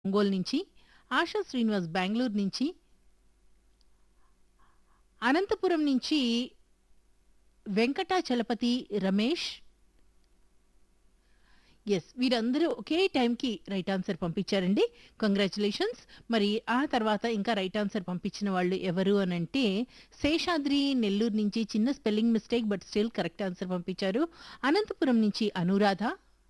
ఒంగోలు నుంచి ఆశా శ్రీనివాస్ బెంగళూరు నుంచి అనంతపురం నుంచి వెంకటాచలపతి రమేష్ ఎస్ వీరందరూ ఒకే టైంకి రైట్ ఆన్సర్ పంపించారండి కంగ్రాచులేషన్స్ మరి ఆ తర్వాత ఇంకా రైట్ ఆన్సర్ పంపించిన వాళ్ళు ఎవరు అని అంటే శేషాద్రి నెల్లూరు నుంచి చిన్న spelling mistake but still correct answer పంపించారు అనంతపురం నుంచి అనురాధ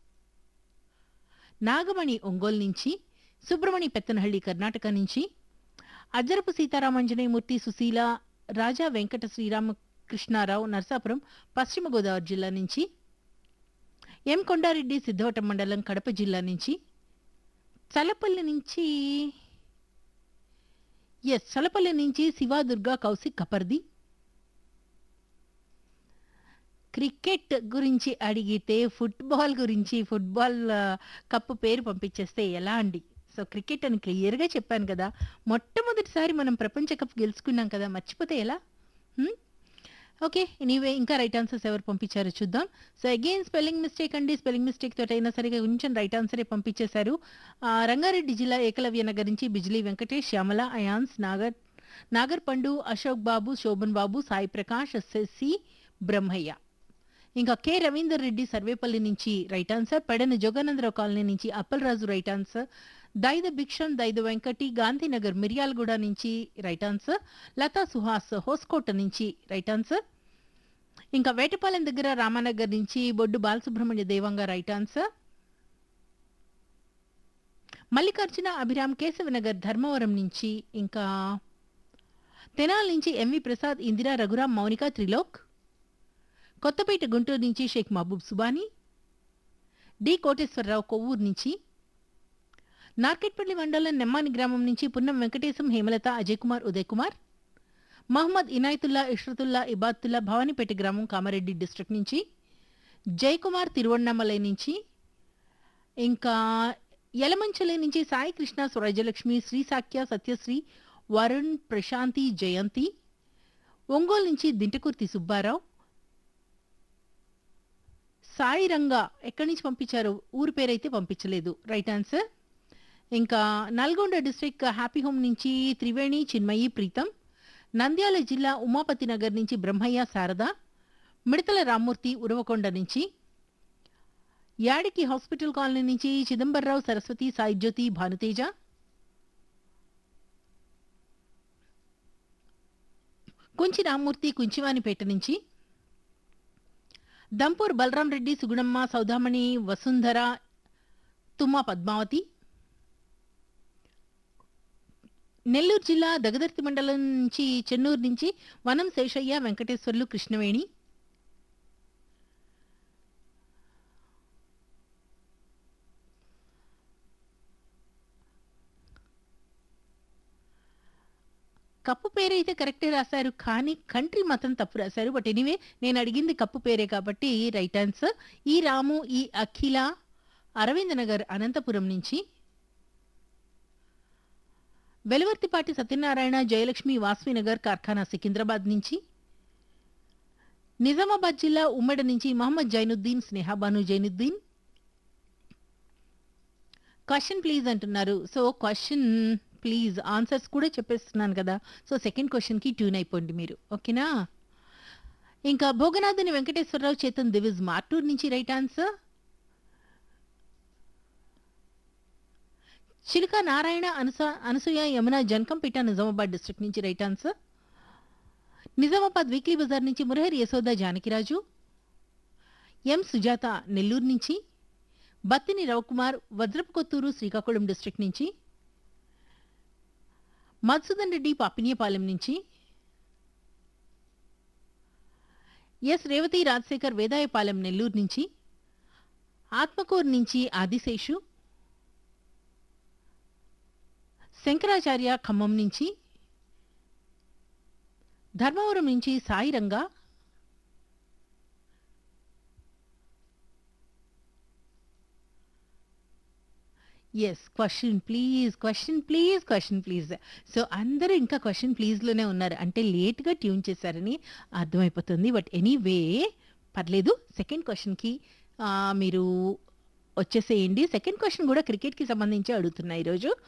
నాగమణి ఒంగోలు నుంచి సుబ్రమణి పెత్తనహಳ್ಳಿ కర్ణాటక నుంచి అజ్జరపు సీతారామంజనేయమూర్తి సుశీల రాజా వెంకట శ్రీరామకృష్ణారావు నర్సాపురం పశ్చిమ గోదావరి జిల్లా నుంచి ఎం కొండారెడ్డి సిద్ధవటం మండలం కడప జిల్లా నుంచి చలపల్లి నుంచి ఎస్ చలపల్లి నుంచి శివాదుర్గా కౌశిక్ కపర్ది క్రికెట్ గురించి అడిగితే ఫుట్బాల్ గురించి ఫుట్బాల్ ఆ, కప్పు పేరు పంపించేస్తే ఎలా అండి సో క్రికెట్ అని క్లియర్గా చెప్పాను కదా మొట్టమొదటిసారి మనం ప్రపంచ కప్ గెలుచుకున్నాం కదా మర్చిపోతే ఎలా హ్మ్? ఓకే ఎనీవే ఇంకా రైట్ ఆన్సర్స్ ఎవరు పంపించారో చూద్దాం సో అగైన్ స్పెల్లింగ్ మిస్టేక్ అండి స్పెల్లింగ్ మిస్టేక్ తోటి అయినా సరిగా కొంచెం రైట్ ఆన్సరే పంపించేశారు ఆ, రంగారెడ్డి జిల్లా ఏకలవ్య నగర్ నుంచి బిజ్లీ వెంకటేష్ శ్యామల అయాన్స్ నాగర్ నాగర్ పండు అశోక్ బాబు శోభన్ బాబు సాయి ప్రకాష్ ఎస్ఎస్సి బ్రహ్మయ్య ఇంకా కె రవీందర్ రెడ్డి సర్వేపల్లి నుంచి right answer Pedana Joganandarao colony నుంచి అప్పలరాజు రైట్ ఆన్సర్ దైద భిక్షన్ దైద వెంకటి గాంధీనగర్ మిర్యాలగూడ నుంచి రైట్ ఆన్సర్ లతా సుహాస్ హోస్కోట నుంచి రైట్ ఆన్సర్ ఇంకా వేటపాలెం దగ్గర రామానగర్ నుంచి బొడ్డు బాలసుబ్రహ్మణ్య దేవంగా రైట్ ఆన్సర్ మల్లికార్జున అభిరామ్ కేశవనగర్ ధర్మవరం నుంచి ఇంకా తెనాల నుంచి ఎంవి ప్రసాద్ ఇందిరా రఘురాం మౌనిక త్రిలోక్ కొత్తపేట గుంటూరు నుంచి షేక్ మహబూబ్ సుబానీ డి కోటేశ్వరరావు కొవ్వూరు నుంచి నార్కెట్పల్లి మండలం నెమ్మాని గ్రామం నుంచి పున్నం వెంకటేశం హేమలత అజయ్ కుమార్ ఉదయ్ కుమార్ మహమ్మద్ ఇనాయతుల్లా ఇష్రతుల్లా ఇబాతుల్లా భవానీపేట గ్రామం కామారెడ్డి డిస్ట్రిక్ట్ నుంచి జయకుమార్ తిరువണ്ണామలై నుంచి ఇంకా యలమంచలి నుంచి సాయి కృష్ణ స్వరాజ్యలక్ష్మి శ్రీ సాక్య సత్యశ్రీ వరుణ్ ప్రశాంతి జయంతి ఒంగోలు నుంచి దింటకుర్తి సుబ్బారావు సాయి రంగా ఎక్కడి నుంచి పంపించారు ఊరి పేరైతే పంపించలేదు రైట్ ఆన్సర్ ఇంకా నల్గొండ డిస్ట్రిక్ట్ హ్యాపీ హోమ్ నుంచి త్రివేణి చిన్మయి ప్రీతం నంద్యాల జిల్లా ఉమాపతి నగర్ నుంచి బ్రహ్మయ్య శారద మిడతల రామ్మూర్తి ఉరవకొండ నుంచి యాడికి హాస్పిటల్ కాలనీ నుంచి చిదంబరరావు సరస్వతి సాయిజ్యోతి భానుతేజ కుంచి రామ్మూర్తి కుంచివానిపేట నుంచి దంపూర్ బలరాం రెడ్డి సుగుణమ్మ సౌదామణి వసుంధర తుమ్మ పద్మావతి నెల్లూరు జిల్లా దగదర్తి మండలం నుంచి చెన్నూరు నుంచి వనం శేషయ్య వెంకటేశ్వర్లు కృష్ణవేణి కప్పు పేరైతే కరెక్టే రాశారు కానీ కంట్రీ మాత్రం తప్పు రాశారు బట్ ఎనీవే నేను అడిగింది కప్పు పేరే కాబట్టి రైట్ ఆన్సర్ ఈ రాము ఈ అఖిల అరవింద్ నగర్ అనంతపురం నుంచి వెలువర్తిపాటి సత్యనారాయణ జయలక్ష్మి వాస్వినగర్ కార్ఖానా సికింద్రాబాద్ నుంచి నిజామాబాద్ జిల్లా ఉమ్మడి నుంచి మహమ్మద్ జైనుద్దీన్ స్నేహాబాను జైనుద్దీన్ క్వశ్చన్ ప్లీజ్ అంటున్నారు సో క్వశ్చన్ ప్లీజ్ ఆన్సర్స్ కూడా చెప్పేస్తున్నాను కదా సో సెకండ్ క్వశ్చన్కి ట్యూన్ అయిపోండి మీరు ఓకేనా ఇంకా భోగనాథుని వెంకటేశ్వరరావు చేతన్ దివిజ్ మార్టూర్ నుంచి రైట్ ఆన్సర్ చిలుక నారాయణ అనుస అనసూయ యమున జనకంపేట నిజామాబాద్ డిస్ట్రిక్ట్ నుంచి right answer Nizamabad weekly bazaar నుంచి మురహరి యశోద జానకిరాజు ఎం సుజాత నెల్లూరు నుంచి బత్తిని రవికుమార్ వజ్రపు కొత్తూరు శ్రీకాకుళం డిస్ట్రిక్ట్ నుంచి మధుసూదన్ రెడ్డి పాపినియపాలెం నుంచి ఎస్ రేవతి రాజశేఖర్ వేదాయపాలెం నెల్లూరు నుంచి ఆత్మకూరు నుంచి ఆదిశేషు శంకరాచార్య ఖమ్మం నుంచి ధర్మవరం నుంచి Sairanga S question please question please question please so అందరూ ఇంకా క్వశ్చన్ ప్లీజ్లోనే ఉన్నారు అంటే లేట్గా ట్యూన్ చేశారని అర్థమైపోతుంది బట్ ఎనీవే పర్లేదు సెకండ్ క్వశ్చన్కి మీరు వచ్చేసేయండి సెకండ్ క్వశ్చన్ కూడా క్రికెట్కి సంబంధించి అడుగుతున్నా ఈరోజు